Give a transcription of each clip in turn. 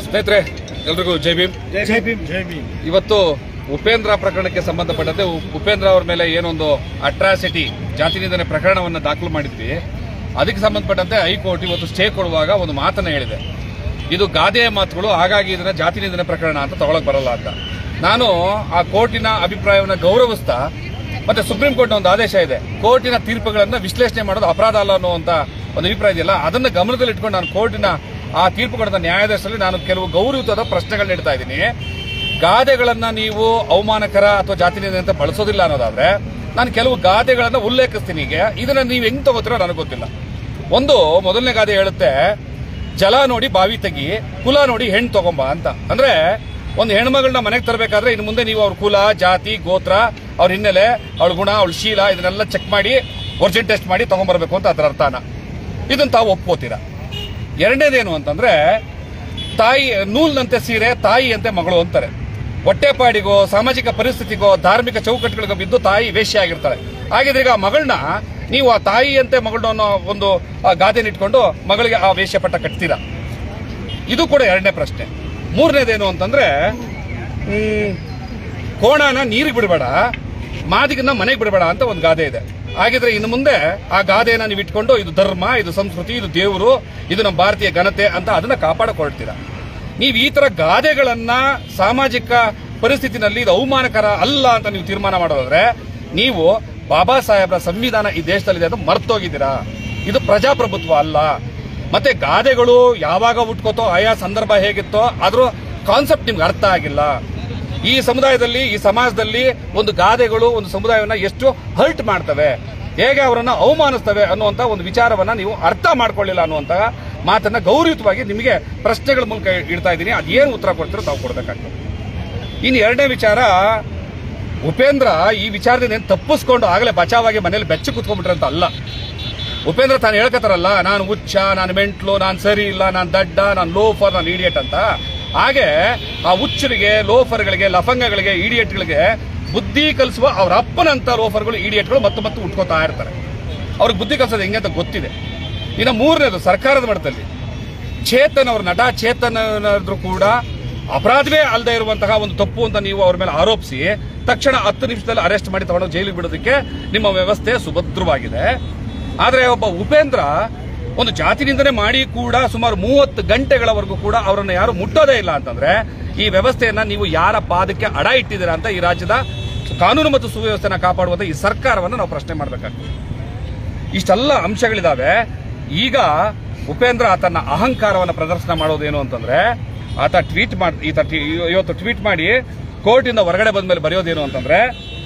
ಸ್ನೇಹಿತರೆ ಎಲ್ರಿಗೂ ಜೈ ಭೀಮ್ ಜೈ ಭೀಮ್ ಜೈ ಭೀಮ್ ಇವತ್ತು ಉಪೇಂದ್ರ ಪ್ರಕರಣಕ್ಕೆ ಸಂಬಂಧಪಟ್ಟಂತೆ ಉ- ಉಪೇಂದ್ರ ಅವರ ಮೇಲೆ ಏನೊಂದು ಅಟ್ರಾಸಿಟಿ ಜಾತಿ ನಿಂದನೆ ಪ್ರಕರಣವನ್ನು ದಾಖಲು ಮಾಡಿದ್ವಿ ಅದಕ್ಕೆ ಸಂಬಂಧಪಟ್ಟಂತೆ ಹೈಕೋರ್ಟ್ ಇವತ್ತು ಸ್ಟೇ ಕೊಡುವಾಗ ಒಂದು ಮಾತನ್ನ ಹೇಳಿದೆ ಇದು ಗಾದೆಯ ಮಾತುಗಳು ಹಾಗಾಗಿ ಇದನ್ನ ಜಾತಿ ನಿಂದನೆ ಪ್ರಕರಣ ಅಂತ ತಗೊಳಕ್ ಬರಲ್ಲ ಅಂತ ನಾನು ಆ ಕೋರ್ಟಿನ ಅಭಿಪ್ರಾಯವನ್ನು ಗೌರವಿಸ್ತಾ ಮತ್ತೆ ಸುಪ್ರೀಂ ಕೋರ್ಟ್ನ ಒಂದು ಆದೇಶ ಇದೆ ಕೋರ್ಟಿನ ತೀರ್ಪುಗಳನ್ನ ವಿಶ್ಲೇಷಣೆ ಮಾಡೋದು ಅಪರಾಧ ಅಲ್ಲ ಅನ್ನುವಂತ ಒಂದು ಅಭಿಪ್ರಾಯ ಇದೆಯಲ್ಲ ಅದನ್ನ ಗಮನದಲ್ಲಿ ಇಟ್ಕೊಂಡು ನಾನು ಕೋರ್ಟಿನ ಆ ತೀರ್ಪುಗಳನ್ನ ನ್ಯಾಯಾಧೀಶರಲ್ಲಿ ನಾನು ಕೆಲವು ಗೌರವಯುತವಾದ ಪ್ರಶ್ನೆಗಳನ್ನ ಇಡ್ತಾ ಇದ್ದೀನಿ ಗಾದೆಗಳನ್ನ ನೀವು ಅವಮಾನಕರ ಅಥವಾ ಜಾತಿ ನಿಂದನೆ ಅಂತ ಬಳಸೋದಿಲ್ಲ ಅನ್ನೋದಾದ್ರೆ ನಾನು ಕೆಲವು ಗಾದೆಗಳನ್ನ ಉಲ್ಲೇಖಿಸ್ತೀನಿ ಈಗ ಇದನ್ನ ನೀವು ಹೆಂಗ್ ತಗೋತೀರೋ ನನಗೆ ಗೊತ್ತಿಲ್ಲ ಒಂದು ಮೊದಲನೇ ಗಾದೆ ಹೇಳುತ್ತೆ ಜಲ ನೋಡಿ ಬಾವಿ ತೆಗಿ ಕುಲ ನೋಡಿ ಹೆಣ್ಣು ತಗೊಂಬ ಅಂತ ಅಂದ್ರೆ ಒಂದು ಹೆಣ್ಮಗಳನ್ನ ಮನೆಗೆ ತರಬೇಕಾದ್ರೆ ಇನ್ನು ಮುಂದೆ ನೀವು ಅವ್ರ ಕುಲ ಜಾತಿ ಗೋತ್ರ ಅವ್ರ ಹಿನ್ನೆಲೆ ಅವಳ ಗುಣ ಅವಳ ಶೀಲ ಇದನ್ನೆಲ್ಲ ಚೆಕ್ ಮಾಡಿ ಒರಿಜಿನ್ ಟೆಸ್ಟ್ ಮಾಡಿ ತಗೊಂಡ್ಬರ್ಬೇಕು ಅಂತ ಅದರ ಅರ್ಥನ ಇದನ್ನ ತಾವು ಒಪ್ಕೋತೀರಾ ಎರಡನೇದೇನು ಅಂತಂದ್ರೆ ತಾಯಿ ನೂಲ್ನಂತೆ ಸೀರೆ ತಾಯಿಯಂತೆ ಮಗಳು ಅಂತಾರೆ ಹೊಟ್ಟೆಪಾಡಿಗೋ ಸಾಮಾಜಿಕ ಪರಿಸ್ಥಿತಿಗೋ ಧಾರ್ಮಿಕ ಚೌಕಟ್ಟುಗಳಿಗೋ ಬಿದ್ದು ತಾಯಿ ವೇಶ್ಯ ಆಗಿರ್ತಾಳೆ ಹಾಗಿದ್ರೆ ಈಗ ಆ ಮಗಳನ್ನ ನೀವು ಆ ತಾಯಿಯಂತೆ ಮಗಳನ್ನ ಅನ್ನೋ ಒಂದು ಆ ಗಾದೆನ ಇಟ್ಕೊಂಡು ಮಗಳಿಗೆ ಆ ವೇಶ್ಯ ಪಟ್ಟ ಕಟ್ತೀರಾ ಇದು ಕೂಡ ಎರಡನೇ ಪ್ರಶ್ನೆ ಮೂರನೇದೇನು ಅಂತಂದ್ರೆ ಮ್, ಕೋಣನ ನೀರಿಗೆ ಬಿಡಬೇಡ ಮಾದಿಗನ್ನ ಮನೆಗೆ ಬಿಡಬೇಡ ಅಂತ ಒಂದು ಗಾದೆ ಇದೆ ಹಾಗಿದ್ರೆ ಇನ್ನು ಮುಂದೆ ಆ ಗಾದೆಯನ್ನ ನೀವು ಇಟ್ಕೊಂಡು ಇದು ಧರ್ಮ ಇದು ಸಂಸ್ಕೃತಿ ಇದು ದೇವರು ಇದು ನಮ್ಮ ಭಾರತೀಯ ಘನತೆ ಅಂತ ಅದನ್ನ ಕಾಪಾಡಿಕೊಳ್ತೀರಾ ನೀವು ಈ ತರ ಗಾದೆಗಳನ್ನ ಸಾಮಾಜಿಕ ಪರಿಸ್ಥಿತಿನಲ್ಲಿ ಇದು ಅವಮಾನಕರ ಅಲ್ಲ ಅಂತ ನೀವು ತೀರ್ಮಾನ ಮಾಡೋದಾದ್ರೆ ನೀವು ಬಾಬಾ ಸಾಹೇಬ್ರ ಸಂವಿಧಾನ ಈ ದೇಶದಲ್ಲಿದೆ ಅಂತ ಮರ್ತೋಗಿದ್ದೀರಾ ಇದು ಪ್ರಜಾಪ್ರಭುತ್ವ ಅಲ್ಲ ಮತ್ತೆ ಗಾದೆಗಳು ಯಾವಾಗ ಹುಟ್ಕೋತೋ ಆಯಾ ಸಂದರ್ಭ ಹೇಗಿತ್ತೋ ಅದ್ರ ಕಾನ್ಸೆಪ್ಟ್ ನಿಮ್ಗೆ ಅರ್ಥ ಆಗಿಲ್ಲ ಈ ಸಮುದಾಯದಲ್ಲಿ ಈ ಸಮಾಜದಲ್ಲಿ ಒಂದು ಗಾದೆಗಳು ಒಂದು ಸಮುದಾಯವನ್ನ ಎಷ್ಟು ಹರ್ಟ್ ಮಾಡ್ತವೆ ಹೇಗೆ ಅವರನ್ನ ಅವಮಾನಿಸ್ತವೆ ಅನ್ನುವಂತ ಒಂದು ವಿಚಾರವನ್ನ ನೀವು ಅರ್ಥ ಮಾಡ್ಕೊಳ್ಳಿಲ್ಲ ಅನ್ನುವಂತ ಮಾತನ್ನ ಗೌರವಯುತವಾಗಿ ನಿಮಗೆ ಪ್ರಶ್ನೆಗಳ ಮೂಲಕ ಇಡ್ತಾ ಇದ್ದೀನಿ ಅದೇನು ಉತ್ತರ ಕೊಡ್ತೀರೋ ತಾವು ಕೊಡ್ಬೇಕಾಗ್ತದೆ ಇನ್ನು ಎರಡನೇ ವಿಚಾರ ಉಪೇಂದ್ರ ಈ ವಿಚಾರದಿಂದ ಏನ್ ತಪ್ಪಿಸ್ಕೊಂಡು ಆಗಲೇ ಬಚಾವಾಗಿ ಮನೇಲಿ ಬೆಚ್ಚ ಕುತ್ಕೊಂಡ್ಬಿಟ್ರೆ ಅಂತ ಅಲ್ಲ ಉಪೇಂದ್ರ ತಾನು ಹೇಳ್ಕತ್ತಾರಲ್ಲ ನಾನು ಹುಚ್ಚ ನಾನು ಮೆಂಟ್ಲು ನಾನು ಸರಿ ಇಲ್ಲ ನಾನು ದಡ್ಡ ನಾನು ಲೋಫರ್ ನಾನು ಇಡಿಯಟ್ ಅಂತ ಹಾಗೆ ಆ ಹುಚ್ಚರಿಗೆ ಲೋಫರ್ಗಳಿಗೆ ಲಫಂಗಗಳಿಗೆ ಇಡಿಯಟ್ಗಳಿಗೆ ಬುದ್ಧಿ ಕಲಿಸುವ ಅವ್ರ ಅಪ್ಪನಂತ ಲೋಫರ್ಗಳು ಇಡಿಯಟ್ಗಳು ಮತ್ತೆ ಮತ್ತೆ ಉಟ್ಕೋತಾ ಇರ್ತಾರೆ ಅವ್ರಿಗೆ ಬುದ್ಧಿ ಕಲಿಸೋದು ಹೆಂಗೆ ಅಂತ ಗೊತ್ತಿದೆ ಇನ್ನು ಮೂರನೇದು ಸರ್ಕಾರದ ಮಟ್ಟದಲ್ಲಿ ಚೇತನ್ ಅವ್ರ ನಟ ಚೇತನ್ ಏನಾದ್ರು ಕೂಡ ಅಪರಾಧವೇ ಅಲ್ಲದೆ ಇರುವಂತಹ ಒಂದು ತಪ್ಪು ಅಂತ ನೀವು ಅವ್ರ ಮೇಲೆ ಆರೋಪಿಸಿ ತಕ್ಷಣ ಹತ್ತು ನಿಮಿಷದಲ್ಲಿ ಅರೆಸ್ಟ್ ಮಾಡಿ ತಗೊಂಡು ಜೈಲಿಗೆ ಬಿಡೋದಕ್ಕೆ ನಿಮ್ಮ ವ್ಯವಸ್ಥೆ ಸುಭದ್ರವಾಗಿದೆ ಆದ್ರೆ ಒಬ್ಬ ಉಪೇಂದ್ರ ಒಂದು ಜಾತಿ ನಿಂದನೆ ಮಾಡಿ ಕೂಡ ಸುಮಾರು ಮೂವತ್ತು ಗಂಟೆಗಳವರೆಗೂ ಕೂಡ ಅವರನ್ನ ಯಾರು ಮುಟ್ಟೋದೇ ಇಲ್ಲ ಅಂತಂದ್ರೆ ಈ ವ್ಯವಸ್ಥೆಯನ್ನ ನೀವು ಯಾರ ಪಾದಕ್ಕೆ ಅಡ ಇಟ್ಟಿದ್ದೀರಾ ಅಂತ ಈ ರಾಜ್ಯದ ಕಾನೂನು ಮತ್ತು ಸುವ್ಯವಸ್ಥೆನ ಕಾಪಾಡುವಂತ ಈ ಸರ್ಕಾರವನ್ನು ನಾವು ಪ್ರಶ್ನೆ ಮಾಡಬೇಕಾಗ್ತದೆ ಇಷ್ಟೆಲ್ಲ ಅಂಶಗಳಿದಾವೆ ಈಗ ಉಪೇಂದ್ರ ತನ್ನ ಅಹಂಕಾರವನ್ನು ಪ್ರದರ್ಶನ ಮಾಡೋದೇನು ಅಂತಂದ್ರೆ ಆತ ಟ್ವೀಟ್ ಮಾಡಿ ಈತ ಟಿ- ಇವತ್ತು ಟ್ವೀಟ್ ಮಾಡಿ ಕೋರ್ಟಿಂದ ಹೊರಗಡೆ ಬಂದ ಮೇಲೆ ಬರೆಯೋದೇನು ಅಂತಂದ್ರೆ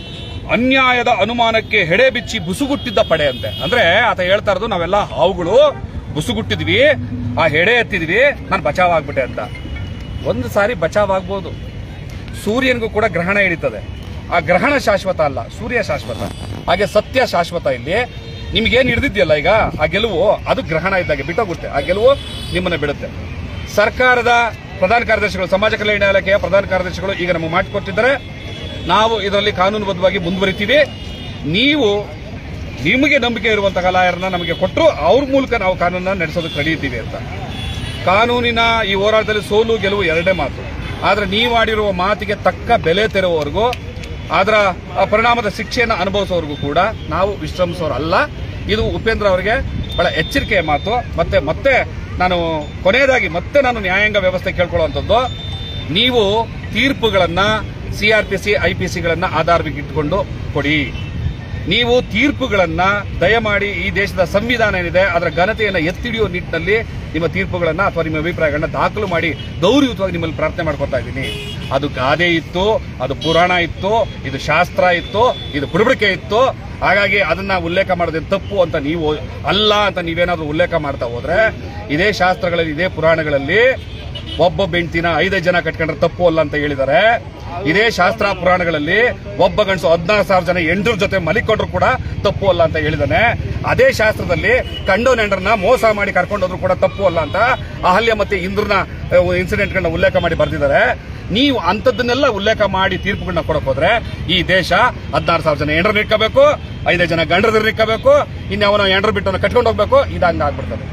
ಅನ್ಯಾಯದ ಅನುಮಾನಕ್ಕೆ ಹೆಡೆ ಬಿಚ್ಚಿ ಬುಸುಗುಟ್ಟಿದ್ದ ಪಡೆ ಅಂತೆ ಅಂದ್ರೆ ಆತ ಹೇಳ್ತಾ ಇರೋದು ನಾವೆಲ್ಲ ಹಾವುಗಳು ಬುಸುಗುಟ್ಟಿದ್ವಿ ಆ ಹೆಡೆ ಎತ್ತಿದ್ವಿ ನಾನು ಬಚಾವ್ ಆಗ್ಬಿಟ್ಟೆ ಅಂತ ಒಂದು ಸಾರಿ ಬಚಾವ್ ಆಗ್ಬೋದು ಸೂರ್ಯನಿಗೂ ಕೂಡ ಗ್ರಹಣ ಹಿಡಿತದೆ ಆ ಗ್ರಹಣ ಶಾಶ್ವತ ಅಲ್ಲ ಸೂರ್ಯ ಶಾಶ್ವತ ಹಾಗೆ ಸತ್ಯ ಶಾಶ್ವತ ಇಲ್ಲಿ ನಿಮ್ಗೇನು ಹಿಡಿದಿದ್ಯಲ್ಲ ಈಗ ಆ ಗೆಲುವು ಅದು ಗ್ರಹಣ ಇದ್ದಾಗೆ ಬಿಟ್ಟೋಗುತ್ತೆ ಆ ಗೆಲುವು ನಿಮ್ಮನ್ನ ಬಿಡುತ್ತೆ ಸರ್ಕಾರದ ಪ್ರಧಾನ ಕಾರ್ಯದರ್ಶಿಗಳು ಸಮಾಜ ಕಲ್ಯಾಣ ಇಲಾಖೆಯ ಪ್ರಧಾನ ಕಾರ್ಯದರ್ಶಿಗಳು ಈಗ ನಮಗೆ ಮಾಡಿಕೊಟ್ಟಿದ್ದಾರೆ ನಾವು ಇದರಲ್ಲಿ ಕಾನೂನುಬದ್ಧವಾಗಿ ಮುಂದುವರಿತೀವಿ ನೀವು ನಿಮಗೆ ನಂಬಿಕೆ ಇರುವಂತಹ ಲಾಯರ್ನ ನಮಗೆ ಕೊಟ್ಟರು ಅವ್ರ ಮೂಲಕ ನಾವು ಕಾನೂನನ್ನ ನಡೆಸೋದಕ್ಕೆ ರೆಡಿ ಇದ್ದೀವಿ ಅಂತ ಕಾನೂನಿನ ಈ ಹೋರಾಟದಲ್ಲಿ ಸೋಲು ಗೆಲುವು ಎರಡೇ ಮಾತು ಆದ್ರೆ ನೀವು ಆಡಿರುವ ಮಾತಿಗೆ ತಕ್ಕ ಬೆಲೆ ತೆರುವವರೆಗೂ ಅದರ ಆ ಪರಿಣಾಮದ ಶಿಕ್ಷೆಯನ್ನು ಅನುಭವಿಸೋವರೆಗೂ ಕೂಡ ನಾವು ವಿಶ್ರಮಿಸೋರಲ್ಲ ಇದು ಉಪೇಂದ್ರ ಅವರಿಗೆ ಬಹಳ ಎಚ್ಚರಿಕೆಯ ಮಾತು ಮತ್ತೆ ಮತ್ತೆ ನಾನು ಕೊನೆಯದಾಗಿ ಮತ್ತೆ ನಾನು ನ್ಯಾಯಾಂಗ ವ್ಯವಸ್ಥೆ ಕೇಳ್ಕೊಳ್ಳುವಂಥದ್ದು ನೀವು ತೀರ್ಪುಗಳನ್ನ ಸಿಆರ್ಪಿಸಿ ಐಪಿಸಿಗಳನ್ನ ಆಧಾರವಾಗಿ ಇಟ್ಟುಕೊಂಡು ಕೊಡಿ ನೀವು ತೀರ್ಪುಗಳನ್ನ ದಯಮಾಡಿ ಈ ದೇಶದ ಸಂವಿಧಾನ ಏನಿದೆ ಅದರ ಘನತೆಯನ್ನು ಎತ್ತಿಡಿಯುವ ನಿಟ್ಟಿನಲ್ಲಿ ನಿಮ್ಮ ತೀರ್ಪುಗಳನ್ನ ಅಥವಾ ನಿಮ್ಮ ಅಭಿಪ್ರಾಯಗಳನ್ನ ದಾಖಲು ಮಾಡಿ ಗೌರವಯುತವಾಗಿ ನಿಮ್ಮಲ್ಲಿ ಪ್ರಾರ್ಥನೆ ಮಾಡ್ಕೊತಾ ಇದ್ದೀನಿ ಅದು ಗಾದೆ ಇತ್ತು ಅದು ಪುರಾಣ ಇತ್ತು ಇದು ಶಾಸ್ತ್ರ ಇತ್ತು ಇದು ಬುಡಬಡಿಕೆ ಇತ್ತು ಹಾಗಾಗಿ ಅದನ್ನ ಉಲ್ಲೇಖ ಮಾಡೋದೇನು ತಪ್ಪು ಅಂತ ನೀವು ಅಲ್ಲ ಅಂತ ನೀವೇನಾದ್ರೂ ಉಲ್ಲೇಖ ಮಾಡ್ತಾ ಹೋದ್ರೆ ಇದೇ ಶಾಸ್ತ್ರಗಳಲ್ಲಿ ಇದೇ ಪುರಾಣಗಳಲ್ಲಿ ಒಬ್ಬ ಬೆಂಟಿನ ಐದೈದು ಜನ ಕಟ್ಕೊಂಡ್ರೆ ತಪ್ಪು ಅಲ್ಲ ಅಂತ ಹೇಳಿದ್ದಾರೆ ಇದೇ ಶಾಸ್ತ್ರ ಪುರಾಣಗಳಲ್ಲಿ ಒಬ್ಬ ಗಂಡಸು ಹದಿನಾರು ಸಾವಿರ ಜನ ಎಂಟರ ಜೊತೆ ಮಲಿಕೊಂಡ್ರು ಕೂಡ ತಪ್ಪು ಅಲ್ಲ ಅಂತ ಹೇಳಿದಾನೆ ಅದೇ ಶಾಸ್ತ್ರದಲ್ಲಿ ಕಂಡು ನೆಂಡರನ್ನ ಮೋಸ ಮಾಡಿ ಕರ್ಕೊಂಡೋದ್ರು ಕೂಡ ತಪ್ಪು ಅಲ್ಲ ಅಂತ ಅಹಲ್ಯ ಮತ್ತೆ ಇಂದ್ರನ ಇನ್ಸಿಡೆಂಟ್ ಗಳನ್ನ ಉಲ್ಲೇಖ ಮಾಡಿ ಬರ್ದಿದ್ದಾರೆ ನೀವು ಅಂಥದ್ದನ್ನೆಲ್ಲ ಉಲ್ಲೇಖ ಮಾಡಿ ತೀರ್ಪುಗಳನ್ನ ಕೊಡಕ್ ಹೋದ್ರೆ ಈ ದೇಶ ಹದಿನಾರು ಸಾವಿರ ಜನ ಎಂಡ್ರನ್ನ ಇಟ್ಕೋಬೇಕು ಐದೈದು ಜನ ಗಂಡರನ್ನ ಇಟ್ಕೋಬೇಕು ಇನ್ಯಾವನೋ ಎಂಡ್ರ ಬಿಟ್ಟು ಕಟ್ಕೊಂಡು ಹೋಗ್ಬೇಕು ಇದಂಗ ಆಗ್ಬಿಡ್ತದೆ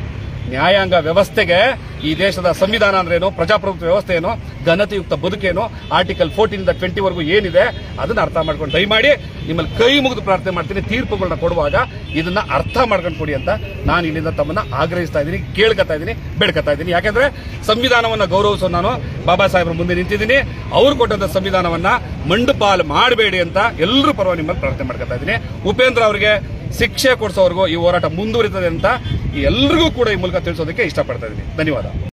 ನ್ಯಾಯಾಂಗ ವ್ಯವಸ್ಥೆಗೆ ಈ ದೇಶದ ಸಂವಿಧಾನ ಅಂದ್ರೇನು ಪ್ರಜಾಪ್ರಭುತ್ವ ವ್ಯವಸ್ಥೆ ಏನು ಘನತೆಯುಕ್ತ ಬದುಕೇನು ಆರ್ಟಿಕಲ್ ಫೋರ್ಟೀನ್ ಇಂದ ಟ್ವೆಂಟಿ ವರೆಗೂ ಏನಿದೆ ಅದನ್ನ ಅರ್ಥ ಮಾಡ್ಕೊಂಡು ದಯಮಾಡಿ ನಿಮ್ಮಲ್ಲಿ ಕೈ ಮುಗಿದು ಪ್ರಾರ್ಥನೆ ಮಾಡ್ತೀನಿ ತೀರ್ಪುಗಳನ್ನ ಕೊಡುವಾಗ ಇದನ್ನ ಅರ್ಥ ಮಾಡ್ಕೊಂಡು ಕೊಡಿ ಅಂತ ನಾನು ಇಲ್ಲಿಂದ ತಮ್ಮನ್ನ ಆಗ್ರಹಿಸ್ತಾ ಇದ್ದೀನಿ ಕೇಳ್ಕೊತಾ ಇದ್ದೀನಿ ಬೇಡ್ಕೊತಾ ಇದ್ದೀನಿ ಯಾಕಂದ್ರೆ ಸಂವಿಧಾನವನ್ನ ಗೌರವಿಸೋ ನಾನು ಬಾಬಾ ಸಾಹೇಬ್ರ ಮುಂದೆ ನಿಂತಿದ್ದೀನಿ ಅವ್ರು ಕೊಟ್ಟಂತ ಸಂವಿಧಾನವನ್ನ ಮಂಡುಪಾಲು ಮಾಡಬೇಡಿ ಅಂತ ಎಲ್ಲರೂ ಪರವಾಗಿ ನಿಮ್ಮಲ್ಲಿ ಪ್ರಾರ್ಥನೆ ಮಾಡ್ಕೊತಾ ಇದ್ದೀನಿ ಉಪೇಂದ್ರ ಅವರಿಗೆ ಶಿಕ್ಷೆ ಕೊಡಿಸೋವರೆಗೂ ಈ ಹೋರಾಟ ಮುಂದುವರಿತದೆ ಅಂತ ಈ ಎಲ್ರಿಗೂ ಕೂಡ ಈ ಮೂಲಕ ತಿಳಿಸೋದಕ್ಕೆ ಇಷ್ಟಪಡ್ತಾ ಇದ್ದೀನಿ ಧನ್ಯವಾದ